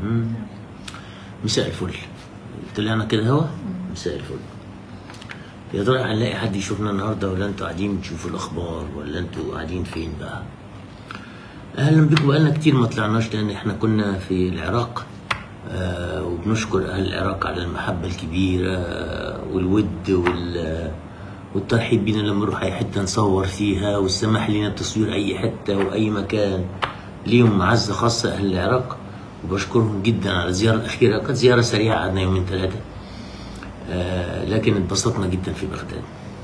مم. مساء الفل طلعنا كده هوا مساء الفل يا ترى هنلاقي حد يشوفنا النهارده ولا انتوا قاعدين تشوفوا الاخبار ولا انتوا قاعدين فين بقى اهلا بكم بقالنا كتير ما طلعناش لان احنا كنا في العراق آه وبنشكر اهل العراق على المحبه الكبيره آه والود وال والترحيب بينا لما نروح اي حته نصور فيها والسماح لنا بتصوير اي حته واي مكان ليهم معزه خاصه اهل العراق وبشكرهم جدا على الزياره الاخيره كانت زياره سريعه قعدنا يومين ثلاثه آه لكن اتبسطنا جدا في بغداد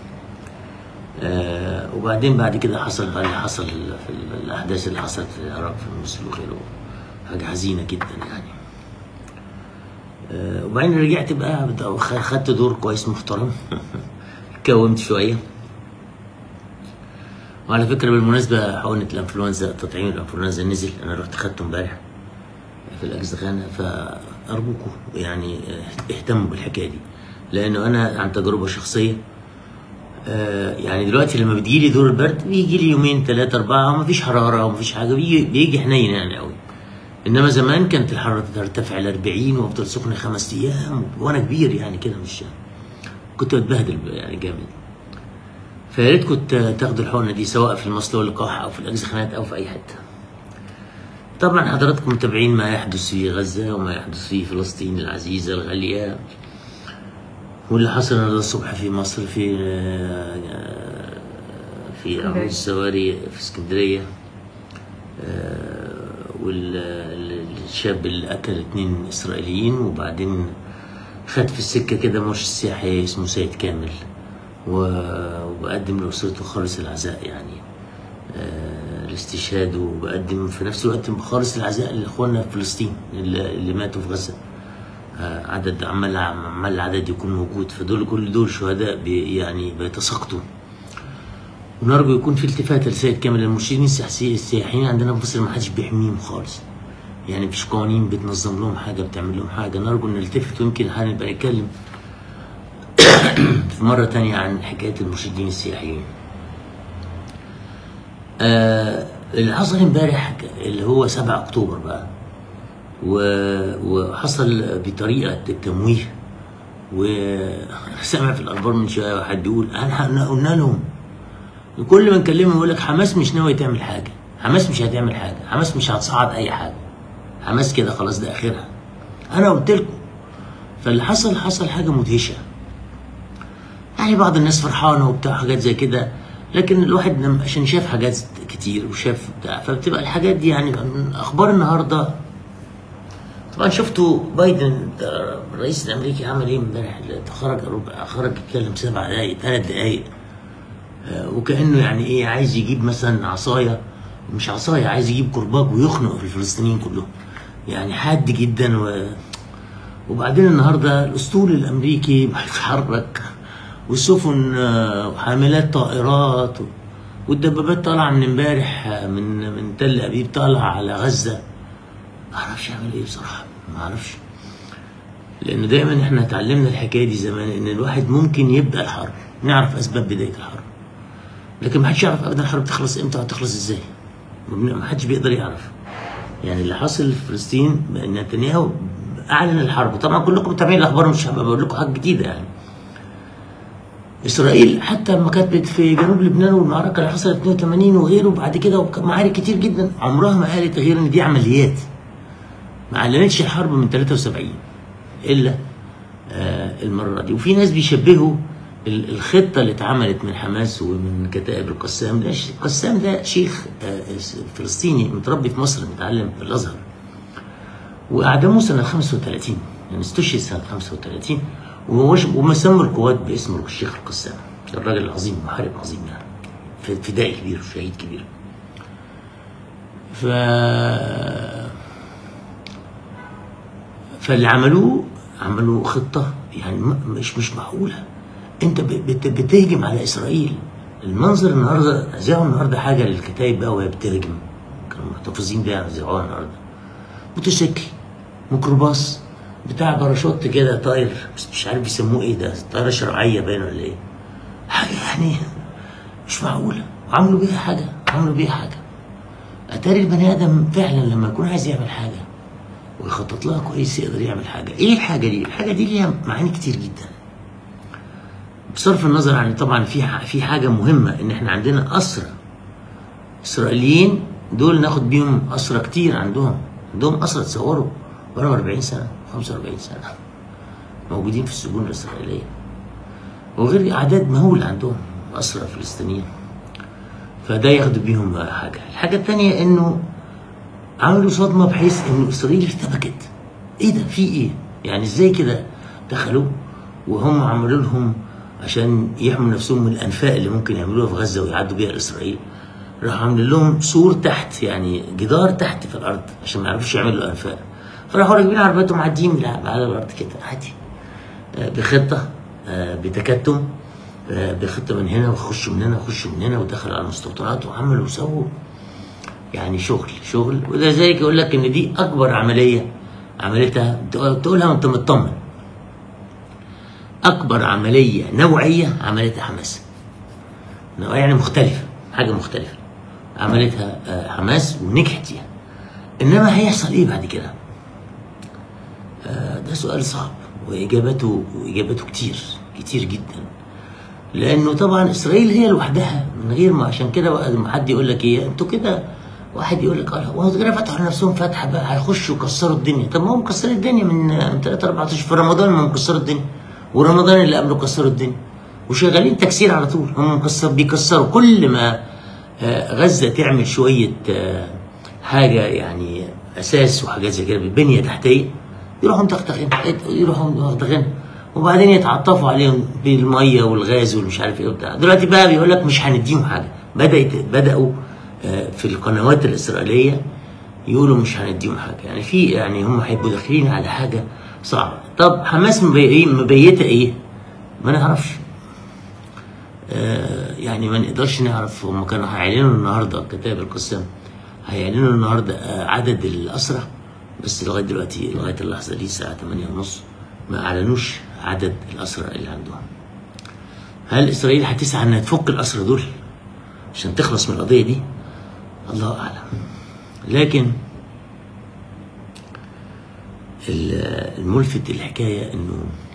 آه وبعدين بعد كده حصل بقى اللي حصل في الاحداث اللي حصلت في العراق في الموصل وغيره حاجه حزينه جدا يعني آه وبعدين رجعت بقى بت- خدت دور كويس محترم كومت شويه وعلى فكره بالمناسبه حقنه الانفلونزا تطعيم الانفلونزا نزل انا رحت خدته امبارح في الاجزخانه فارجوكم يعني اه، اهتموا بالحكايه دي لانه انا عن تجربه شخصيه آه، يعني دلوقتي لما بتجيلي دور البرد بيجي لي يومين ثلاثة أربعة ومفيش حرارة ومفيش حاجة بيجي, بيجي حنين يعني قوي إنما زمان كانت الحرارة ترتفع ل 40 وأفضل سخنة خمس أيام وأنا كبير يعني كده مش كنت بتبهدل يعني جامد فيا ريت كنت تاخدوا الحقنة دي سواء في المصل واللقاح أو في الأجزخانات أو في أي حتة طبعا حضراتكم متابعين ما يحدث في غزة وما يحدث في فلسطين العزيزة الغالية واللي حصل النهارده الصبح في مصر في في عمود السواري في اسكندريه والشاب اللي قتل اتنين اسرائيليين وبعدين خد في السكه كده مرشد سياحي اسمه سيد كامل و- وبقدم لاسرته خالص العزاء يعني آه، الاستشهاد وبقدم في نفس الوقت خالص العزاء لاخواننا في فلسطين اللي اللي ماتوا في غزه آه، عدد عمال عمال العدد يكون موجود فدول كل دول شهداء بي يعني بيتساقطوا ونرجو يكون في التفات لسيد كامل المرشدين السياسيين السياحيين عندنا في مصر ما حدش بيحميهم خالص يعني مفيش قوانين بتنظم لهم حاجه بتعمل لهم حاجه نرجو ان نلتفت ويمكن هنبقى نتكلم في مره تانية عن حكايه المرشدين السياحيين آه اللي حصل امبارح اللي هو 7 اكتوبر بقى و- وحصل بطريقه التمويه وسمع في الاخبار من شويه واحد بيقول انا قلنا لهم كل ما نكلمهم يقول لك حماس مش ناوي تعمل حاجه حماس مش هتعمل حاجه حماس مش هتصعد اي حاجه حماس كده خلاص ده اخرها انا قلت لكم فاللي حصل حصل حاجه مدهشه يعني بعض الناس فرحانه وبتاع حاجات زي كده لكن الواحد لما عشان شاف حاجات كتير وشاف بتاع فبتبقى الحاجات دي يعني من اخبار النهارده طبعا شفتوا بايدن ده الرئيس الامريكي عمل ايه امبارح خرج ربع خرج يتكلم سبع دقايق ثلاث دقايق آه، وكانه يعني ايه عايز يجيب مثلا عصايه مش عصايه عايز يجيب كرباج ويخنق في الفلسطينيين كلهم يعني حاد جدا و... وبعدين النهارده الاسطول الامريكي بيتحرك والسفن آه، وحاملات طائرات و... والدبابات طالعه من امبارح آه، من من تل ابيب طالعه على غزه ما اعرفش اعمل ايه بصراحه ما اعرفش لان دايما احنا اتعلمنا الحكايه دي زمان ان الواحد ممكن يبدا الحرب نعرف اسباب بدايه الحرب لكن ما حدش يعرف ابدا الحرب تخلص امتى وهتخلص ازاي ما حدش بيقدر يعرف يعني اللي حاصل في فلسطين بان نتنياهو اعلن الحرب طبعا كلكم متابعين الاخبار مش هبقى بقول لكم حاجه جديده يعني اسرائيل حتى لما كانت في جنوب لبنان والمعركه اللي حصلت 82 وغيره بعد كده معارك كتير جدا عمرها ما قالت غير ان دي عمليات ما اعلنتش الحرب من 73 الا آه المره دي وفي ناس بيشبهوا ال- الخطه اللي اتعملت من حماس ومن كتائب القسام ده ش- القسام ده شيخ آه فلسطيني متربي في مصر متعلم في الازهر واعدموه سنه 35 يعني استشهد سنه 35 ومش- وما سموا القوات باسم الشيخ القسام الراجل العظيم محارب عظيم يعني ف- فدائي كبير شهيد كبير ف فاللي عملوه عملوا خطة يعني م- مش مش معقولة انت ب- بت- بتهجم على اسرائيل المنظر النهارده ذاعوا النهارده حاجة للكتايب بقى وهي بتهجم كانوا محتفظين بيها ذاعوها النهارده موتوسيكل ميكروباص بتاع باراشوت كده طاير بس مش عارف بيسموه ايه ده طايرة شرعية باين ولا ايه حاجة يعني مش معقولة وعملوا بيها حاجة عملوا بيها حاجة اتاري البني ادم فعلا لما يكون عايز يعمل حاجة ويخطط لها كويس يقدر يعمل حاجه ايه الحاجه دي الحاجه دي ليها معاني كتير جدا بصرف النظر عن طبعا في ح- في حاجه مهمه ان احنا عندنا اسرى اسرائيليين دول ناخد بيهم اسرى كتير عندهم عندهم اسرى تصوروا بقالهم 40 سنه 45 سنه موجودين في السجون الاسرائيليه وغير اعداد مهول عندهم اسرى فلسطينيين فده ياخدوا بيهم حاجه الحاجه الثانيه انه عملوا صدمه بحيث انه اسرائيل ارتبكت ايه ده في ايه يعني ازاي كده دخلوا وهم عملوا لهم عشان يحموا نفسهم من الانفاق اللي ممكن يعملوها في غزه ويعدوا بيها لاسرائيل راحوا عاملين لهم سور تحت يعني جدار تحت في الارض عشان ما يعرفوش يعملوا انفاق فراحوا راكبين عربياتهم معديين من على الارض كده عادي آه، بخطه آه، بتكتم آه، بخطه من هنا ويخشوا من هنا ويخشوا من هنا ودخلوا على المستوطنات وعملوا وسووا يعني شغل شغل ولذلك يقول لك ان دي اكبر عمليه عملتها تقولها وانت مطمن اكبر عمليه نوعيه عملتها حماس نوعيه يعني مختلفه حاجه مختلفه عملتها آه، حماس ونجحت فيها انما هيحصل ايه بعد كده آه، ده سؤال صعب واجابته واجابته كتير كتير جدا لانه طبعا اسرائيل هي لوحدها من غير ما عشان كده بقى لما حد يقول لك ايه انتوا كده واحد يقول لك اه وهو كده فتحوا لنفسهم فتحه بقى هيخشوا يكسروا الدنيا طب ما هم مكسرين الدنيا من من 3 4 اشهر في رمضان ما هم مكسروا الدنيا ورمضان اللي قبله كسروا الدنيا وشغالين تكسير على طول هم مكسر بيكسروا كل ما آه، غزه تعمل شويه آه، حاجه يعني اساس وحاجات زي كده بنيه تحتيه يروحوا متختخين يروحوا متختخين وبعدين يتعطفوا عليهم بالميه والغاز والمش عارف ايه وبتاع دلوقتي بقى بيقول لك مش هنديهم حاجه بدات بداوا آه، في القنوات الاسرائيليه يقولوا مش هنديهم حاجه يعني في يعني هم هيبقوا داخلين على حاجه صعبه طب حماس مبي- مبيته ايه؟ ما نعرفش آه، يعني ما نقدرش نعرف هم كانوا هيعلنوا النهارده كتاب القسام هيعلنوا النهارده آه، عدد الاسرى بس لغايه دلوقتي لغايه اللحظه دي الساعه 8 ونص ما اعلنوش عدد الاسرى اللي عندهم هل اسرائيل هتسعى انها تفك الاسرى دول عشان تخلص من القضيه دي الله اعلم لكن ال- الملفت الحكايه انه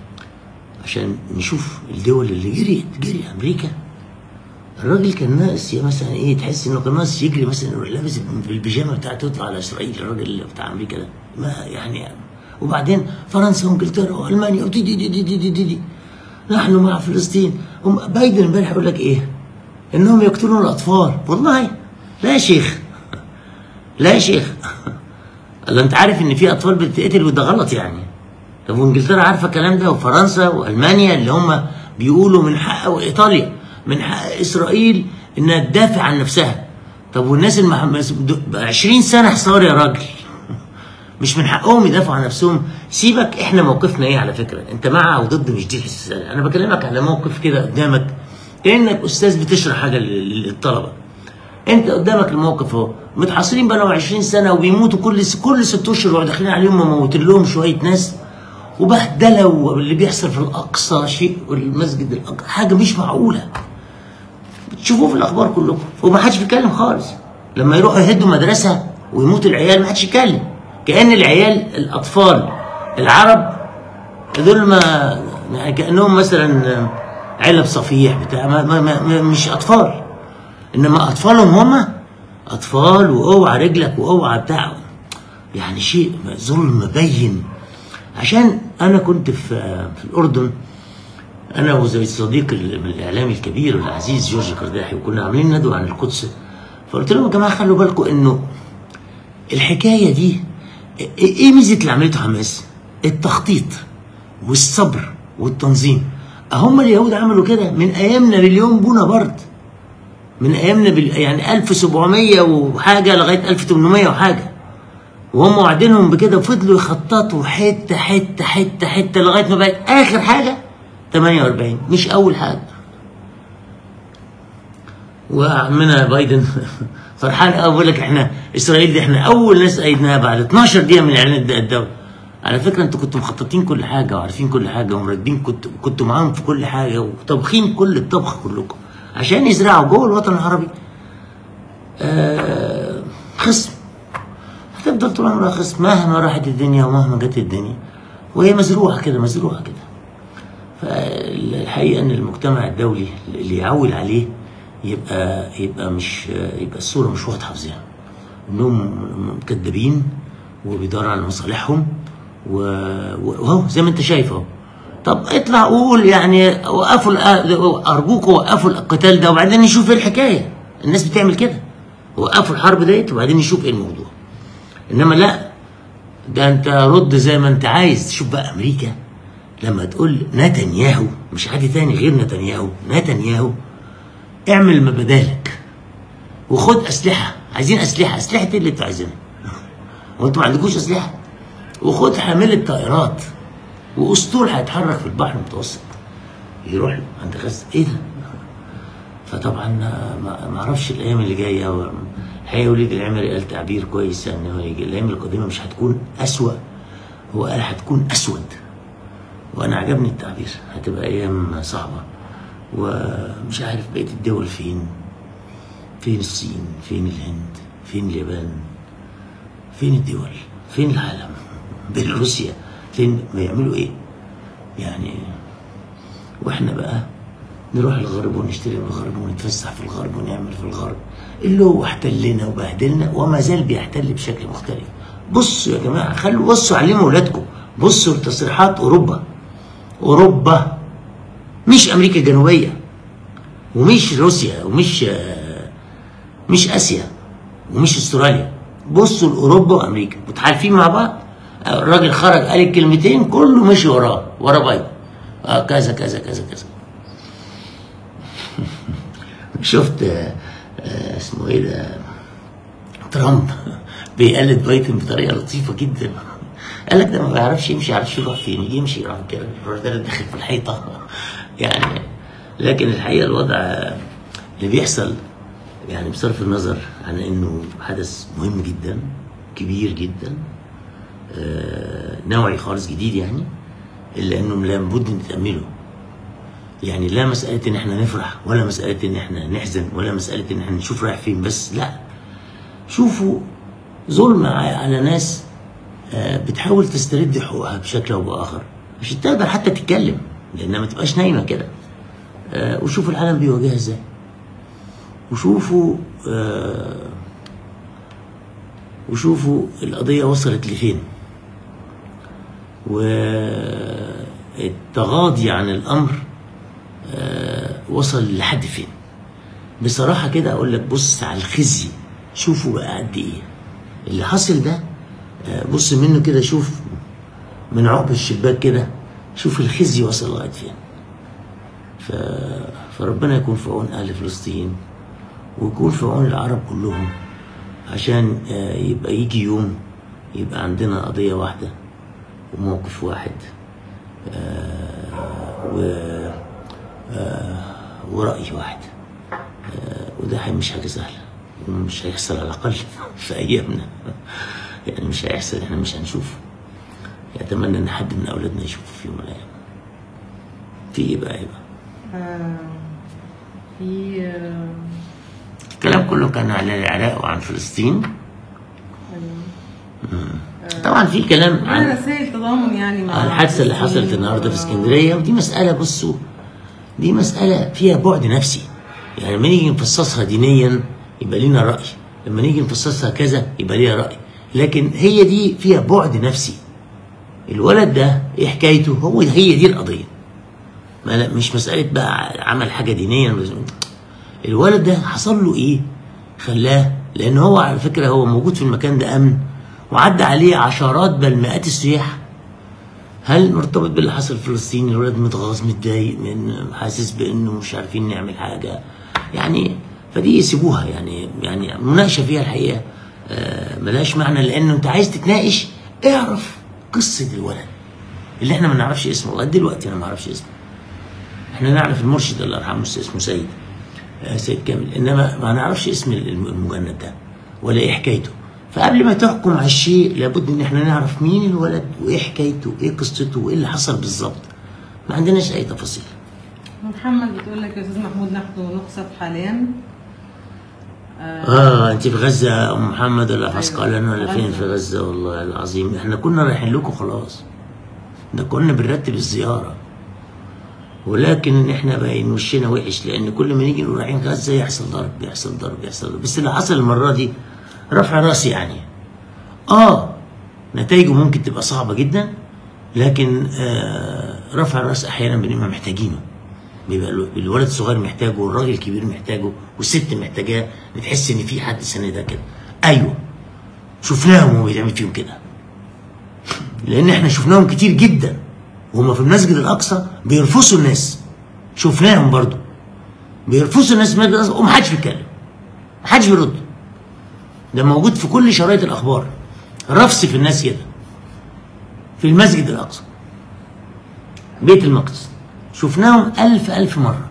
عشان نشوف الدول اللي جريت جري امريكا الراجل كان ناقص يا مثلا ايه تحس انه كان ناقص يجري مثلا يروح لابس بالبيجامه بتاعته يطلع على اسرائيل الراجل بتاع امريكا ده ما يعني وبعدين فرنسا وانجلترا والمانيا ودي دي دي دي دي دي, دي, دي. نحن مع فلسطين هم بايدن امبارح يقول لك ايه؟ انهم يقتلون الاطفال والله لا يا شيخ لا يا شيخ الله انت عارف ان في اطفال بتتقتل وده غلط يعني طب وانجلترا عارفه الكلام ده وفرنسا والمانيا اللي هم بيقولوا من حق وايطاليا من حق اسرائيل انها تدافع عن نفسها طب والناس اللي 20 سنه حصار يا راجل مش من حقهم يدافعوا عن نفسهم سيبك احنا موقفنا ايه على فكره انت مع او ضد مش دي السنة. انا بكلمك على موقف كده قدامك كانك استاذ بتشرح حاجه لل- للطلبه انت قدامك الموقف اهو متحاصرين بقى 20 سنه وبيموتوا كل كل ست اشهر وداخلين عليهم مموتين لهم شويه ناس وبهدله واللي بيحصل في الاقصى شيء والمسجد الاقصى حاجه مش معقوله بتشوفوه في الاخبار كلكم وما حدش بيتكلم خالص لما يروحوا يهدوا مدرسه ويموت العيال ما حدش يتكلم كان العيال الاطفال العرب دول ما يعني كانهم مثلا علب صفيح بتاع ما ما ما مش اطفال انما اطفالهم هم اطفال واوعى رجلك واوعى بتاع يعني شيء ظلم مبين عشان انا كنت في في الاردن انا وزي صديق الاعلامي الكبير والعزيز جورج قرداحي وكنا عاملين ندوه عن القدس فقلت لهم يا جماعه خلوا بالكم انه الحكايه دي ايه ميزه اللي عملته حماس؟ التخطيط والصبر والتنظيم هم اليهود عملوا كده من ايام نابليون بونابرت من ايام نابل يعني 1700 وحاجه لغايه 1800 وحاجه وهم وعدينهم بكده وفضلوا يخططوا حته حته حته حته لغايه ما بقت اخر حاجه 48 مش اول حاجه وعمنا بايدن فرحان قوي بيقول لك احنا اسرائيل دي احنا اول ناس ايدناها بعد 12 دقيقه من اعلان الدوله على فكره انتوا كنتوا مخططين كل حاجه وعارفين كل حاجه ومرتبين كنتوا كنتوا معاهم في كل حاجه وطابخين كل الطبخ كلكم عشان يزرعوا جوه الوطن العربي آه خصم هتفضل طول عمرها خصم مهما راحت الدنيا ومهما جت الدنيا وهي مزروعه كده مزروعه كده فالحقيقه ان المجتمع الدولي اللي يعول عليه يبقى يبقى مش يبقى الصوره مش واضحه في ذهنه انهم كدابين وبيدوروا على مصالحهم و- وهو زي ما انت شايف اهو طب اطلع قول يعني وقفوا الأ- ارجوكوا وقفوا القتال ده وبعدين نشوف ايه الحكايه الناس بتعمل كده وقفوا الحرب ديت وبعدين نشوف ايه الموضوع انما لا ده انت رد زي ما انت عايز تشوف بقى امريكا لما تقول نتنياهو مش حد تاني غير نتنياهو نتنياهو اعمل ما بدالك وخد اسلحه عايزين اسلحه اسلحه ايه اللي انتوا عايزينها وانتوا ما عندكوش اسلحه وخد حامله طائرات واسطول هيتحرك في البحر المتوسط يروح عند غزه ايه ده فطبعا ما ما اعرفش الايام اللي جايه الحقيقه وليد العمري قال تعبير كويس يعني هو يجي الايام القادمه مش هتكون اسوأ هو قال هتكون اسود وانا عجبني التعبير هتبقى ايام صعبه ومش عارف بقيه الدول فين فين الصين فين الهند فين اليابان فين الدول فين العالم بيلاروسيا فين بيعملوا ايه يعني واحنا بقى نروح الغرب ونشتري من الغرب ونتفسح في الغرب ونعمل في الغرب اللي هو احتلنا وبهدلنا وما زال بيحتل بشكل مختلف بصوا يا جماعه خلوا بصوا علموا اولادكم بصوا لتصريحات اوروبا اوروبا مش امريكا الجنوبيه ومش روسيا ومش آه، مش اسيا ومش استراليا بصوا لاوروبا وامريكا متحالفين مع بعض الراجل خرج قال الكلمتين كله مشي وراه ورا بايدن آه كذا كذا كذا كذا شفت آه، آه، اسمه ايه ده ترامب بيقلد بايدن بطريقه لطيفه جدا قال لك ده ما بيعرفش يمشي يعرفش يروح فين يجي يمشي يروح كده يروح ده داخل في الحيطه يعني لكن الحقيقه الوضع اللي بيحصل يعني بصرف النظر عن انه حدث مهم جدا كبير جدا آه، نوعي خالص جديد يعني الا انه لابد نتامله يعني لا مسألة إن إحنا نفرح ولا مسألة إن إحنا نحزن ولا مسألة إن إحنا نشوف رايح فين بس لا شوفوا ظلم ع- على ناس آه، بتحاول تسترد حقوقها بشكل أو بآخر عشان تقدر حتى تتكلم لأنها ما تبقاش نايمة كده آه، وشوفوا العالم بيواجهها إزاي وشوفوا آه، وشوفوا القضية وصلت لفين والتغاضي عن الأمر آه، وصل لحد فين بصراحة كده أقول لك بص على الخزي شوفوا بقى قد إيه اللي حصل ده آه، بص منه كده شوف من عقب الشباك كده شوف الخزي وصل لغاية فين ف... فربنا يكون في عون أهل فلسطين ويكون في عون العرب كلهم عشان آه، يبقى يجي يوم يبقى عندنا قضية واحدة وموقف واحد آه، و آه، ورأي واحد آه، وده حي- مش حاجة سهلة ومش هيحصل على الأقل في أيامنا يعني مش هيحصل احنا مش هنشوفه أتمنى إن حد من أولادنا يشوفه في يوم من الأيام في إيه بقى إيه بقى آه، في آه، الكلام كله كان عن العراق وعن فلسطين أيوة. طبعا في كلام عن عن رسائل تضامن يعني مع عن الحادثه اللي حصلت فلسطين النهارده في و- اسكندريه ودي مساله بصوا دي مساله فيها بعد نفسي يعني لما نيجي نفصصها دينيا يبقى لينا راي لما نيجي نفصصها كذا يبقى ليها راي لكن هي دي فيها بعد نفسي الولد ده ايه حكايته هو هي دي القضيه ما لا مش مساله بقى عمل حاجه دينيا بس- الولد ده حصل له ايه خلاه لان هو على فكره هو موجود في المكان ده امن وعدى عليه عشرات بل مئات السياح هل مرتبط باللي حصل في فلسطين الولد متغاظ متضايق من حاسس بانه مش عارفين نعمل حاجه يعني فدي يسيبوها يعني يعني مناقشه فيها الحقيقه آه، ملهاش معنى لانه انت عايز تتناقش اعرف قصه الولد اللي احنا ما نعرفش اسمه لغايه دلوقتي انا ما اعرفش اسمه احنا نعرف المرشد الله يرحمه اسمه سيد آه، سيد كامل انما ما نعرفش اسم الم- المجند ده ولا ايه حكايته فقبل ما تحكم على الشيء لابد ان احنا نعرف مين الولد وايه حكايته وايه قصته وايه اللي حصل بالظبط ما عندناش اي تفاصيل محمد بتقول لك يا استاذ محمود نحن نقصف حاليا اه انت في غزه يا ام محمد ولا في أيوة. عسقلان ولا فين غزة. في غزه والله العظيم احنا كنا رايحين لكم خلاص ده كنا بنرتب الزياره ولكن احنا باين وشنا وحش لان كل ما نيجي نقول رايحين غزه يحصل ضرب يحصل ضرب يحصل ضرب بس اللي حصل المره دي رفع راس يعني اه نتائجه ممكن تبقى صعبه جدا لكن آه رفع الراس احيانا بنبقى محتاجينه بيبقى الو- الولد الصغير محتاجه والراجل الكبير محتاجه والست محتاجاه بتحس ان في حد سندها كده ايوه شفناهم وهو بيتعمل فيهم كده لان احنا شفناهم كتير جدا وهم في المسجد الاقصى بيرفصوا الناس شفناهم برضو بيرفصوا الناس في المسجد الاقصى ومحدش بيتكلم محدش بيرد ده موجود في كل شرايط الاخبار رفس في الناس كده في المسجد الاقصى بيت المقدس شفناهم ألف ألف مرة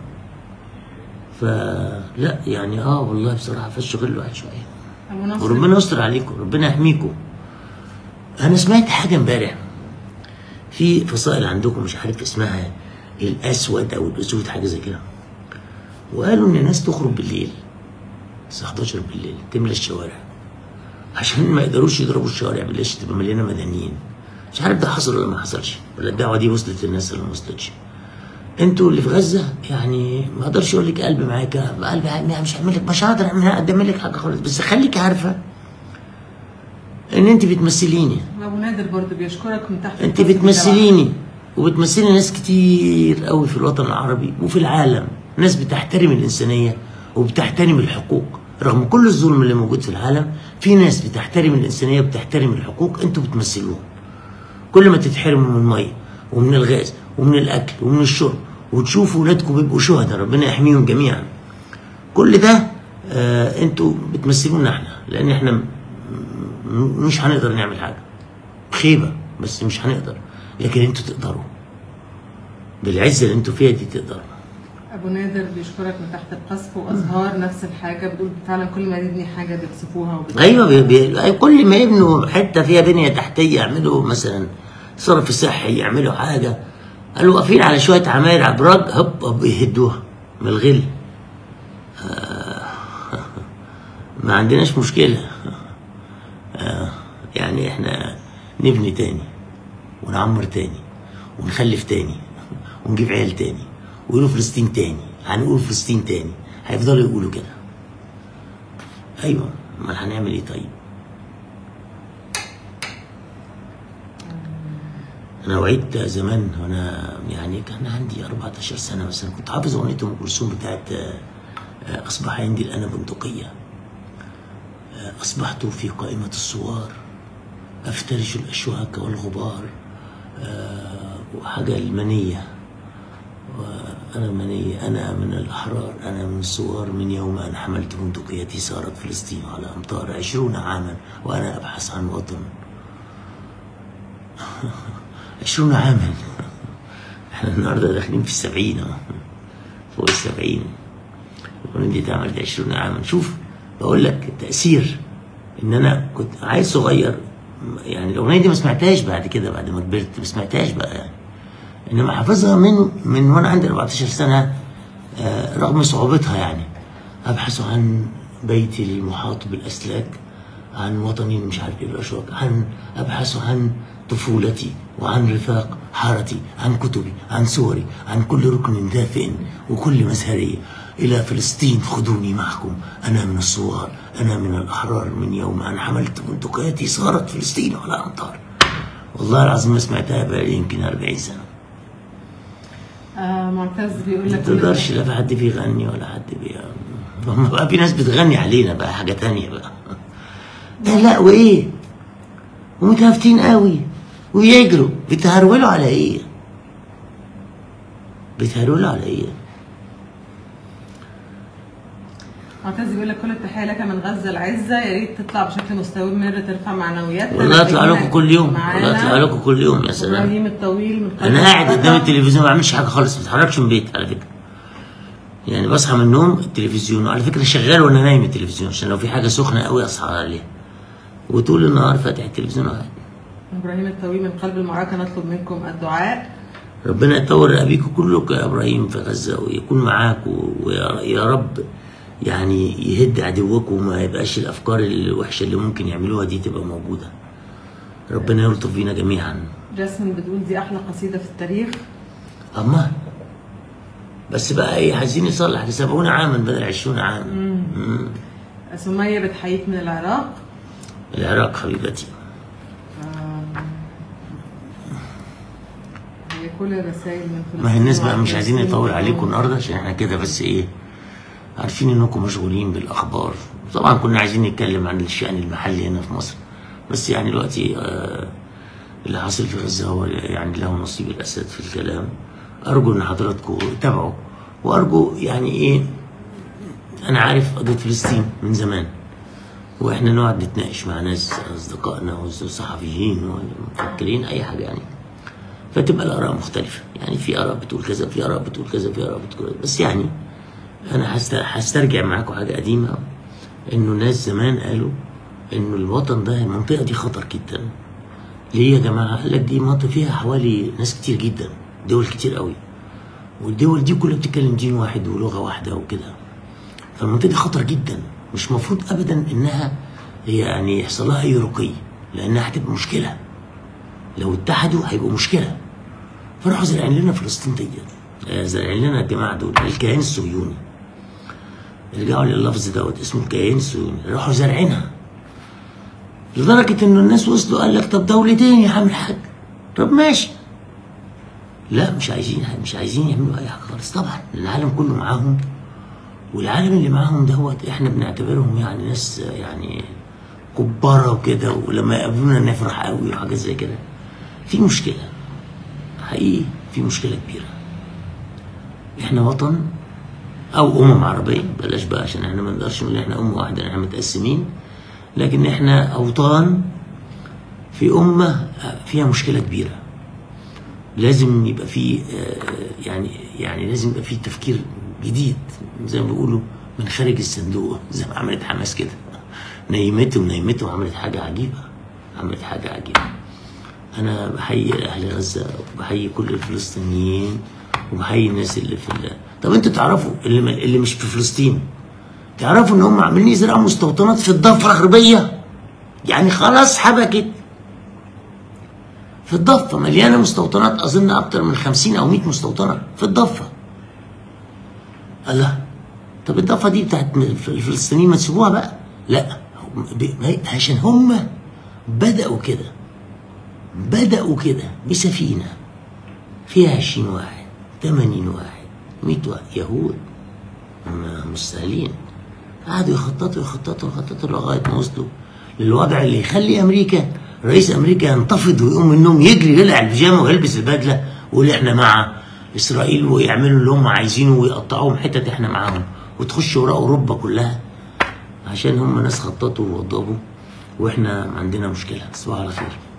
فلا يعني اه والله بصراحة فش غل واحد شوية ابو نصر وربنا يستر عليكم ربنا يحميكم انا سمعت حاجه امبارح في فصائل عندكم مش عارف اسمها الاسود او الاسود حاجه زي كده وقالوا ان الناس تخرج بالليل الساعه 11 بالليل تملى الشوارع عشان ما يقدروش يضربوا الشوارع بالليل عشان تبقى مليانه مدنيين مش عارف ده حصل ولا ما حصلش ولا الدعوه دي وصلت للناس ولا ما وصلتش انتوا اللي في غزه يعني ما اقدرش اقول لك قلبي معاك قلبي معاك مش هعمل لك مش هقدر اعمل اقدم لك حاجه خالص بس خليك عارفه ان انت بتمثليني ابو نادر برضو بيشكرك من تحت انت القصر بتمثليني وبتمثلي ناس كتير قوي في الوطن العربي وفي العالم ناس بتحترم الانسانيه وبتحترم الحقوق رغم كل الظلم اللي موجود في العالم في ناس بتحترم الانسانيه وبتحترم الحقوق انتوا بتمثلوهم كل ما تتحرموا من الميه ومن الغاز ومن الاكل ومن الشرب وتشوفوا ولادكم بيبقوا شهداء ربنا يحميهم جميعا كل ده آه انتوا بتمثلونا احنا لان احنا م- م- مش هنقدر نعمل حاجه خيبه بس مش هنقدر لكن انتوا تقدروا بالعزه اللي انتوا فيها دي تقدروا ابو نادر بيشكرك من تحت القصف وازهار نفس الحاجه بتقول فعلا كل ما نبني حاجه بيقصفوها وبت... ايوه بي بي أي كل ما يبنوا حته فيها بنيه تحتيه يعملوا مثلا صرف صحي يعملوا حاجه قالوا واقفين على شويه عماير ابراج هوب هوب يهدوها من الغل آه، ما عندناش مشكله آه، يعني احنا نبني تاني ونعمر تاني ونخلف تاني ونجيب عيال تاني ويقولوا فلسطين تاني هنقول فلسطين تاني هيفضلوا يقولوا كده ايوه امال هنعمل ايه طيب انا وعيت زمان وانا يعني كان عندي 14 سنه مثلا كنت حافظ اغنيه ام كلثوم بتاعت آه، آه، اصبح عندي الان بندقيه آه، اصبحت في قائمه الصور افترش الاشواك والغبار آه، وحاجه المنيه وأنا مني أنا من الأحرار أنا من الصور من يوم أن حملت بندقيتي صارت فلسطين على أمطار عشرون عاما وأنا أبحث عن وطن عشرون عاما احنا النهارده داخلين في السبعين أهو. فوق السبعين الأغنية دي اتعملت عشرون عاما شوف بقول لك التأثير إن أنا كنت عيل صغير يعني الأغنية دي ما سمعتهاش بعد كده بعد ما كبرت ما سمعتهاش بقى يعني انما حافظها من من وانا عندي 14 سنه آه، رغم صعوبتها يعني ابحث عن بيتي المحاط بالاسلاك عن وطني مش عارف ايه الاشواك عن ابحث عن طفولتي وعن رفاق حارتي عن كتبي عن صوري عن كل ركن دافئ وكل مزهريه الى فلسطين خذوني معكم انا من الصور انا من الاحرار من يوم ان حملت بندقيتي صارت فلسطين على امطار والله العظيم ما سمعتها بقى يمكن 40 سنه آه معتز بيقول ما لك تقدرش لا في حد بيغني ولا حد بي هم بقى في ناس بتغني علينا بقى حاجة تانية بقى لا لا وايه ومتهافتين قوي ويجروا بتهرولوا على ايه بتهرولوا على ايه معتز بيقول لك كل التحيه لك من غزه العزه يا ريت تطلع بشكل مستمر ترفع معنوياتنا والله اطلع لكم كل يوم معانا. والله اطلع لكم كل يوم يا سلام ابراهيم الطويل من قلب انا قاعد الحلقة. قدام التلفزيون ما بعملش حاجه خالص ما بتحركش من البيت على فكره يعني بصحى من النوم التلفزيون وعلى فكره شغال وانا نايم التلفزيون عشان لو في حاجه سخنه قوي اصحى عليها وطول النهار فاتح التلفزيون وقاعد ابراهيم الطويل من قلب المعركه نطلب منكم الدعاء ربنا يطور ابيكم كلكم يا ابراهيم في غزه ويكون معاك و- ويا يا رب يعني يهد عدوك وما يبقاش الافكار الوحشه اللي ممكن يعملوها دي تبقى موجوده ربنا يلطف بينا جميعا جاسمين بتقول دي احلى قصيده في التاريخ اما بس بقى ايه عايزين يصلح لسبعون عاما بدل عشرون عاما مم. سميه بتحييك من العراق العراق حبيبتي آم، هي كل الرسائل من فلسطين ما هي الناس بقى مش وعن عايزين فلسطين نطول و- عليكم النهارده عشان احنا كده بس ايه عارفين انكم مشغولين بالاخبار طبعا كنا عايزين نتكلم عن الشأن المحلي هنا في مصر بس يعني دلوقتي آه اللي حاصل في غزه هو يعني له نصيب الاسد في الكلام ارجو ان حضراتكم تتابعوا وارجو يعني ايه انا عارف قضيه فلسطين من زمان واحنا نقعد نتناقش مع ناس اصدقائنا والصحفيين والمفكرين اي حاجه يعني فتبقى الاراء مختلفه يعني في اراء بتقول كذا في اراء بتقول كذا في اراء بتقول كذا. بس يعني انا هست- هسترجع معاكم حاجه قديمه انه ناس زمان قالوا انه الوطن ده المنطقه دي خطر جدا ليه يا جماعه قال لك دي منطقه فيها حوالي ناس كتير جدا دول كتير قوي والدول دي كلها بتتكلم دين واحد ولغه واحده وكده فالمنطقه دي خطر جدا مش مفروض ابدا انها هي يعني يحصل لها اي رقي لانها هتبقى مشكله لو اتحدوا هيبقوا مشكله فراحوا زارعين لنا فلسطين ديت آه، زارعين لنا الجماعه دول الكيان الصهيوني رجعوا لللفظ دوت اسمه الكيان الصهيوني راحوا زارعينها لدرجه انه الناس وصلوا قال لك طب دولتين يا عم الحاج طب ماشي لا مش عايزين مش عايزين يعملوا اي حاجه خالص طبعا العالم كله معاهم والعالم اللي معاهم دوت احنا بنعتبرهم يعني ناس يعني كبارة وكده ولما يقابلونا نفرح قوي وحاجات زي كده في مشكلة حقيقي في مشكلة كبيرة احنا وطن او امم عربية بلاش بقى عشان احنا ما نقدرش نقول احنا امة واحدة احنا متقسمين لكن احنا اوطان في امة فيها مشكلة كبيرة لازم يبقى في آه، يعني يعني لازم يبقى في تفكير جديد زي ما بيقولوا من خارج الصندوق زي ما عملت حماس كده نيمته ونيمته وعملت حاجة عجيبة عملت حاجة عجيبة أنا بحيي أهل غزة وبحيي كل الفلسطينيين وبحيي الناس اللي في ال... طب أنتوا تعرفوا اللي, م... اللي مش في فلسطين تعرفوا إن هم عاملين يزرعوا مستوطنات في الضفة الغربية يعني خلاص حبكت في الضفة مليانة مستوطنات أظن أكتر من 50 أو 100 مستوطنة في الضفة الله طب الضفة دي بتاعت الفلسطينيين ما تسيبوها بقى لا هم- ب- عشان هم بدأوا كده بدأوا كده بسفينة فيها 20 واحد 80 واحد 100 واحد يهود هم مش سهلين قعدوا يخططوا يخططوا يخططوا لغاية ما وصلوا للوضع اللي يخلي أمريكا رئيس أمريكا ينتفض ويقوم من النوم يجري يقلع البيجامة ويلبس البدلة ويقول إحنا مع إسرائيل ويعملوا اللي هم عايزينه ويقطعوهم حتت إحنا معاهم وتخش وراء أوروبا كلها عشان هم ناس خططوا ووضبوا وإحنا عندنا مشكلة صباح على خير